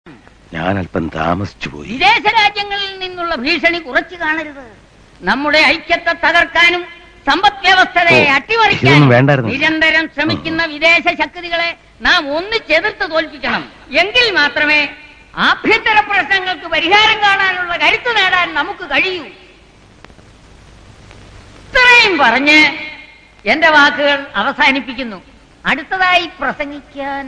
ഞാൻ അല്പം താമസിച്ചു പോയി വിദേശ രാജ്യങ്ങളിൽ നിന്നുള്ള ഭീഷണി കുറച്ചു കാണരുത് നമ്മുടെ ഐക്യത്തെ തകർക്കാനും സമ്പദ് വ്യവസ്ഥയെ ഓ, അട്ടിമറിക്കാനും ഇതൊന്നും വേണ്ടായിരുന്നു. നിരന്തരം ശ്രമിക്കുന്ന വിദേശ ശക്തികളെ നാം ഒന്നിച്ചെതിർത്ത് തോൽപ്പിക്കണം എങ്കിൽ മാത്രമേ ആഭ്യന്തര പ്രശ്നങ്ങൾക്ക് പരിഹാരം കാണാനുള്ള കരുത്ത് നേടാൻ നമുക്ക് കഴിയൂ ഇത്രയും പറഞ്ഞ് എന്റെ വാക്കുകൾ അവസാനിപ്പിക്കുന്നു അടുത്തതായി പ്രസംഗിക്കാൻ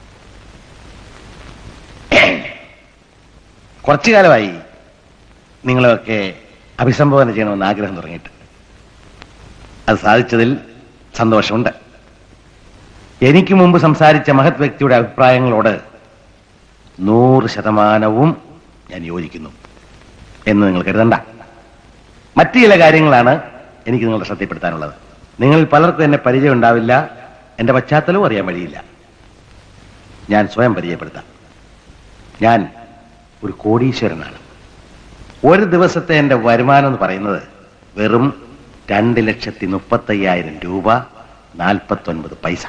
കുറച്ചു കാലമായി നിങ്ങളെയൊക്കെ അഭിസംബോധന ചെയ്യണമെന്ന് ആഗ്രഹം തുടങ്ങിയിട്ട് അത് സാധിച്ചതിൽ സന്തോഷമുണ്ട് എനിക്ക് മുമ്പ് സംസാരിച്ച മഹത് വ്യക്തിയുടെ അഭിപ്രായങ്ങളോട് നൂറ് ശതമാനവും ഞാൻ യോജിക്കുന്നു എന്ന് നിങ്ങൾ കരുതണ്ട മറ്റു ചില കാര്യങ്ങളാണ് എനിക്ക് നിങ്ങളുടെ ശ്രദ്ധപ്പെടുത്താനുള്ളത് നിങ്ങളിൽ പലർക്കും എന്നെ പരിചയം ഉണ്ടാവില്ല എന്റെ പശ്ചാത്തലവും അറിയാൻ വഴിയില്ല ഞാൻ സ്വയം പരിചയപ്പെടുത്താം ഞാൻ ഒരു കോടീശ്വരനാണ് ഒരു ദിവസത്തെ എന്റെ വരുമാനം എന്ന് പറയുന്നത് വെറും രണ്ട് ലക്ഷത്തി മുപ്പത്തയ്യായിരം രൂപ നാൽപ്പത്തൊൻപത് പൈസ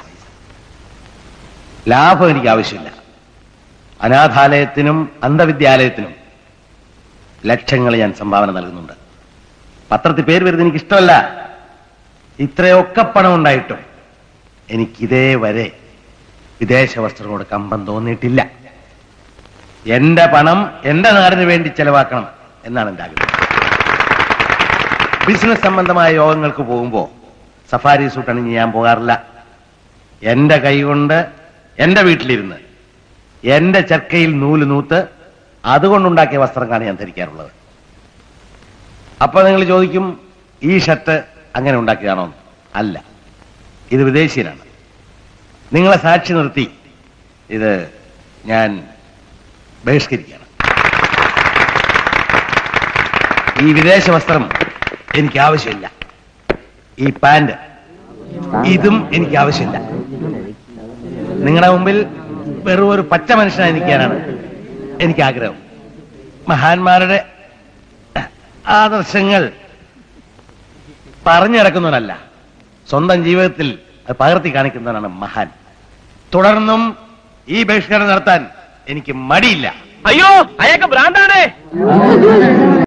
ലാഭം എനിക്ക് ആവശ്യമില്ല അനാഥാലയത്തിനും അന്ധവിദ്യാലയത്തിനും ലക്ഷങ്ങൾ ഞാൻ സംഭാവന നൽകുന്നുണ്ട് പത്രത്തിൽ പേര് വരുന്നത് എനിക്ക് ഇഷ്ടമല്ല ഇത്രയൊക്കെ പണം ഉണ്ടായിട്ടും എനിക്കിതേ വരെ വിദേശ വസ്ത്രങ്ങളോട് കമ്പം തോന്നിയിട്ടില്ല എന്റെ പണം എന്റെ നാടിന് വേണ്ടി ചെലവാക്കണം എന്നാണ് എന്റെ ആഗ്രഹം ബിസിനസ് സംബന്ധമായ യോഗങ്ങൾക്ക് പോകുമ്പോ സഫാരി സൂട്ട് അണിഞ്ഞ് ഞാൻ പോകാറില്ല എന്റെ കൈകൊണ്ട് എന്റെ വീട്ടിലിരുന്ന് എന്റെ ചർക്കയിൽ നൂല് നൂത്ത് അതുകൊണ്ടുണ്ടാക്കിയ വസ്ത്രങ്ങളാണ് ഞാൻ ധരിക്കാറുള്ളത് അപ്പൊ നിങ്ങൾ ചോദിക്കും ഈ ഷർട്ട് അങ്ങനെ ഉണ്ടാക്കിയതാണോ എന്ന്? അല്ല ഇത് വിദേശീയനാണ് നിങ്ങളെ സാക്ഷി നിർത്തി ഇത് ഞാൻ ബഹിഷ്കരിക്കുകയാണ് ഈ വിദേശ വസ്ത്രം എനിക്ക് ആവശ്യമില്ല ഈ പാന്റ് ഇതും എനിക്ക് ആവശ്യമില്ല നിങ്ങളുടെ മുമ്പിൽ വെറും ഒരു പച്ച മനുഷ്യനായി നിൽക്കാനാണ് എനിക്ക് ആഗ്രഹം മഹാന്മാരുടെ ആദർശങ്ങൾ പറഞ്ഞിറക്കുന്നവനല്ല സ്വന്തം ജീവിതത്തിൽ അത് പകർത്തി കാണിക്കുന്നവനാണ് മഹാൻ തുടർന്നും ഈ ബഹിഷ്കരണം നടത്താൻ എനിക്ക് മടിയില്ല അയ്യോ അയാൾക്ക് ഭ്രാന്താണ്